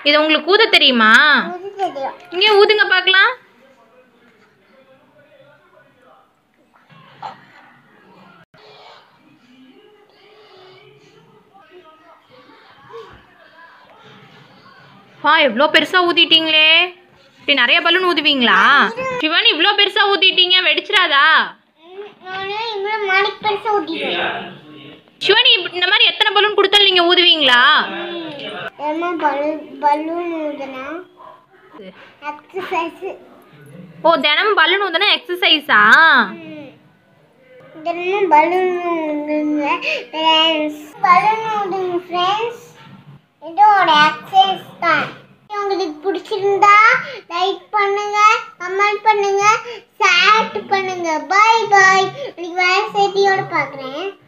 இது உங்களுக்கு ஊத தெரியுமா இது தெரியும் இங்கே ஊதுங்க பார்க்கலாம் வா எவ்வளோ பெருசாக ஊதிட்டீங்களே இப்படி நிறைய பலூன் ஊதுவீங்களா சிவன் இவ்வளோ பெருசாக ஊதிட்டீங்க வெடிச்சிடாதா நான் இவ்வளோ மணிக்கு பெருசாக ஊற்றிடுவேன் சிவனி இப்ப- இந்த மாதிரி எத்தனை பலூன் கொடுத்தாலும் நீங்கள் ஊதுவீங்களா ஏமா பலூன் பலூன் ஊதுனா எக்ஸசைஸ் ஓ தினமும் பலூன் ஊதுனா எக்ஸசைஸா தினமும் பலூன் ஊதுங்க ஃப்ரெண்ட்ஸ் பலூன் ஊதுங்க ஃப்ரெண்ட்ஸ் இதோட எக்ஸசைஸ் தான் உங்களுக்கு பிடிச்சிருந்தா லைக் பண்ணுங்க கமெண்ட் பண்ணுங்க ஷேர் பண்ணுங்க பை பை இன்னைக்கு வேற செய்தியோட பார்க்குறேன்